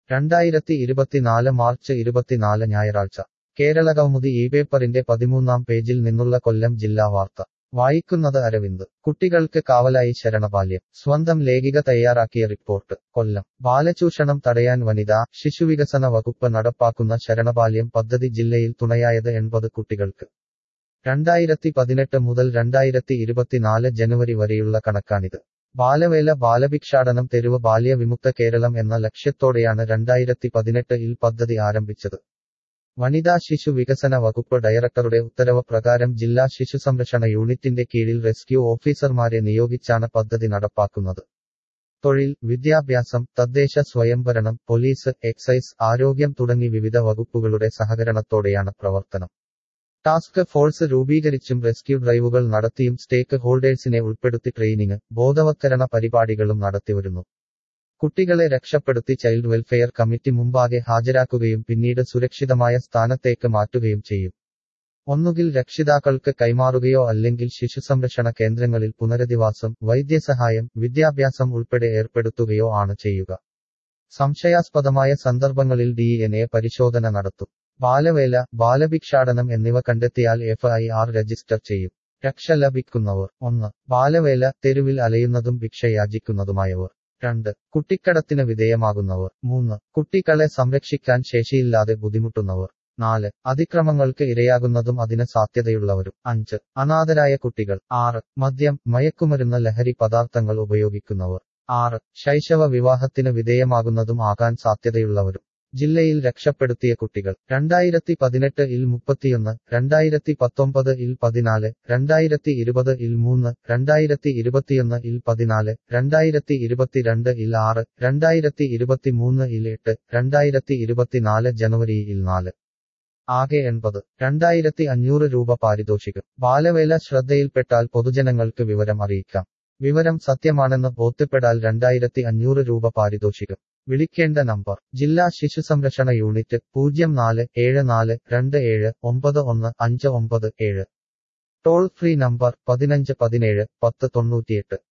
രണ്ടായിരത്തി ഇരുപത്തിനാല് മാർച്ച് ഇരുപത്തിനാല് ഞായറാഴ്ച കേരളകൗമുദി ഈ പേപ്പറിന്റെ പതിമൂന്നാം പേജിൽ നിന്നുള്ള കൊല്ലം ജില്ലാ വാർത്ത വായിക്കുന്നത് അരവിന്ദ് കുട്ടികൾക്ക് കാവലായി ശരണബാല്യം സ്വന്തം ലേഖിക തയ്യാറാക്കിയ റിപ്പോർട്ട് കൊല്ലം ബാലചൂഷണം തടയാൻ വനിതാ ശിശുവികസന വകുപ്പ് നടപ്പാക്കുന്ന ശരണബാല്യം പദ്ധതി ജില്ലയിൽ തുണയായത് എൺപത് കുട്ടികൾക്ക് രണ്ടായിരത്തി പതിനെട്ട് മുതൽ രണ്ടായിരത്തി ഇരുപത്തിനാല് ജനുവരി വരെയുള്ള കണക്കാണിത് ബാലവേല ബാലഭിക്ഷാടനം തെരുവ് ബാല്യ വിമുക്ത കേരളം എന്ന ലക്ഷ്യത്തോടെയാണ് രണ്ടായിരത്തി പതിനെട്ട് ഇൽ പദ്ധതി ആരംഭിച്ചത് വനിതാ ശിശു വികസന വകുപ്പ് ഡയറക്ടറുടെ ഉത്തരവ് പ്രകാരം ജില്ലാ ശിശു സംരക്ഷണ യൂണിറ്റിന്റെ കീഴിൽ റെസ്ക്യൂ ഓഫീസർമാരെ നിയോഗിച്ചാണ് പദ്ധതി നടപ്പാക്കുന്നത് തൊഴിൽ വിദ്യാഭ്യാസം തദ്ദേശ സ്വയംഭരണം പോലീസ് എക്സൈസ് ആരോഗ്യം തുടങ്ങി വിവിധ വകുപ്പുകളുടെ സഹകരണത്തോടെയാണ് പ്രവർത്തനം ടാസ്ക് ഫോഴ്സ് രൂപീകരിച്ചും റെസ്ക്യൂ ഡ്രൈവുകൾ നടത്തിയും സ്റ്റേക്ക് ഹോൾഡേഴ്സിനെ ഉൾപ്പെടുത്തി ട്രെയിനിങ് ബോധവത്കരണ പരിപാടികളും നടത്തിവരുന്നു കുട്ടികളെ രക്ഷപ്പെടുത്തി ചൈൽഡ് വെൽഫെയർ കമ്മിറ്റി മുമ്പാകെ ഹാജരാക്കുകയും പിന്നീട് സുരക്ഷിതമായ സ്ഥാനത്തേക്ക് മാറ്റുകയും ചെയ്യും ഒന്നുകിൽ രക്ഷിതാക്കൾക്ക് കൈമാറുകയോ അല്ലെങ്കിൽ ശിശു സംരക്ഷണ കേന്ദ്രങ്ങളിൽ പുനരധിവാസം വൈദ്യസഹായം വിദ്യാഭ്യാസം ഉൾപ്പെടെ ഏർപ്പെടുത്തുകയോ ആണ് ചെയ്യുക സംശയാസ്പദമായ സന്ദർഭങ്ങളിൽ ഡി എൻ എ പരിശോധന നടത്തും ബാലവേല ബാലഭിക്ഷാടനം എന്നിവ കണ്ടെത്തിയാൽ എഫ് ഐ ആർ രജിസ്റ്റർ ചെയ്യും രക്ഷ ലഭിക്കുന്നവർ ഒന്ന് ബാലവേല തെരുവിൽ അലയുന്നതും ഭിക്ഷയാചിക്കുന്നതുമായവർ രണ്ട് കുട്ടിക്കടത്തിന് വിധേയമാകുന്നവർ മൂന്ന് കുട്ടികളെ സംരക്ഷിക്കാൻ ശേഷിയില്ലാതെ ബുദ്ധിമുട്ടുന്നവർ നാല് അതിക്രമങ്ങൾക്ക് ഇരയാകുന്നതും അതിന് സാധ്യതയുള്ളവരും അഞ്ച് അനാഥരായ കുട്ടികൾ ആറ് മദ്യം മയക്കുമരുന്ന് ലഹരി പദാർത്ഥങ്ങൾ ഉപയോഗിക്കുന്നവർ ആറ് ശൈശവ വിവാഹത്തിന് വിധേയമാകുന്നതും ആകാൻ സാധ്യതയുള്ളവരും ജില്ലയിൽ രക്ഷപ്പെടുത്തിയ കുട്ടികൾ രണ്ടായിരത്തി പതിനെട്ട് ഇൽ മുപ്പത്തിയൊന്ന് രണ്ടായിരത്തി പത്തൊമ്പത് ഇൽ പതിനാല് രണ്ടായിരത്തി ഇരുപത് ഇൽ മൂന്ന് രണ്ടായിരത്തി ഇരുപത്തിയൊന്ന് ഇൽ പതിനാല് രണ്ടായിരത്തി ഇരുപത്തിരണ്ട് ഇൽ ആറ് രണ്ടായിരത്തി ഇരുപത്തിമൂന്ന് ഇൽ എട്ട് രണ്ടായിരത്തി ഇരുപത്തിനാല് ജനുവരി ഇൽ നാല് ആകെ എൺപത് രണ്ടായിരത്തി അഞ്ഞൂറ് രൂപ പാരിതോഷികം ബാലവേല ശ്രദ്ധയിൽപ്പെട്ടാൽ പൊതുജനങ്ങൾക്ക് വിവരം അറിയിക്കാം വിവരം സത്യമാണെന്ന് ബോധ്യപ്പെടാൽ രണ്ടായിരത്തി അഞ്ഞൂറ് രൂപ പാരിതോഷികം വിളിക്കേണ്ട നമ്പർ ജില്ലാ ശിശു സംരക്ഷണ യൂണിറ്റ് പൂജ്യം നാല് ഏഴ് നാല് രണ്ട് ഏഴ് ഒമ്പത് ഒന്ന് അഞ്ച് ഒമ്പത് ഏഴ് ടോൾ ഫ്രീ നമ്പർ പതിനഞ്ച് പതിനേഴ് പത്ത് തൊണ്ണൂറ്റിയെട്ട്